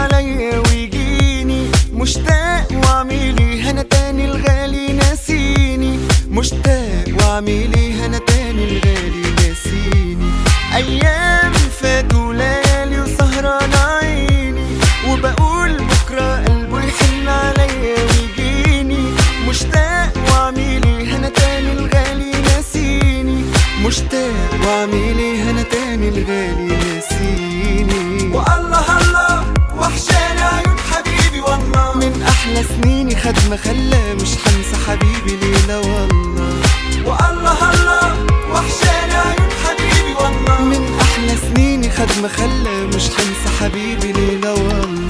عليا ويجيني مشتاق واعملي هنا تاني الغالي ناسيني مشتاق واعملي هنا تاني الغالي ناسيني ايام فاتوا ليالي وسهران عيني وبقول بكره قلبه يحن عليا ويجيني مشتاق واعملي هنا تاني الغالي ناسيني مشتاق واعملي هنا تاني الغالي ناسيني والله الله وحشاني عيون حبيبي والله من احلى سنيني خد ما خلى مش هنسى حبيبي ليلة والله والله الله وحشاني عيون حبيبي والله من احلى سنيني خد ما خلى مش هنسى حبيبي ليلة والله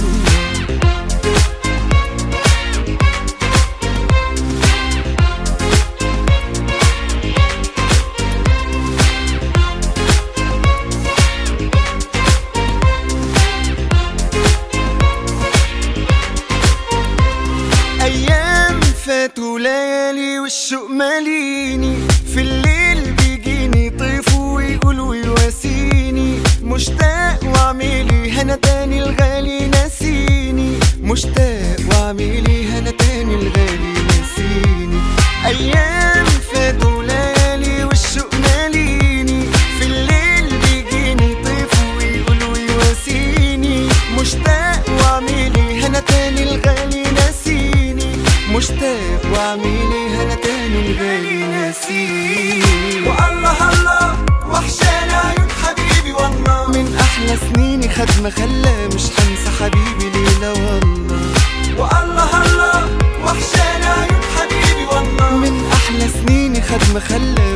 ايام فاتوا ليالي والشوق ماليني في الليل بيجيني طيف ويقول ويواسيني مشتاق واعملي هنا تاني الغالي ناسيني مشتاق واعملي هنا تاني الغالي ناسيني ايام فاتوا ليالي والشوق ماليني في الليل بيجيني طيف ويقول ويواسيني مشتاق واعملي هنا تاني الغالي ناسيني مشتاق واعملي هنا تاني الغالي ناسيني والله الله وحشاني عيون حبيبي والله من احلى سنيني خد ما خلى مش هنسى حبيبي ليلة والله والله الله وحشاني عيون حبيبي والله من احلى سنيني خد ما خلى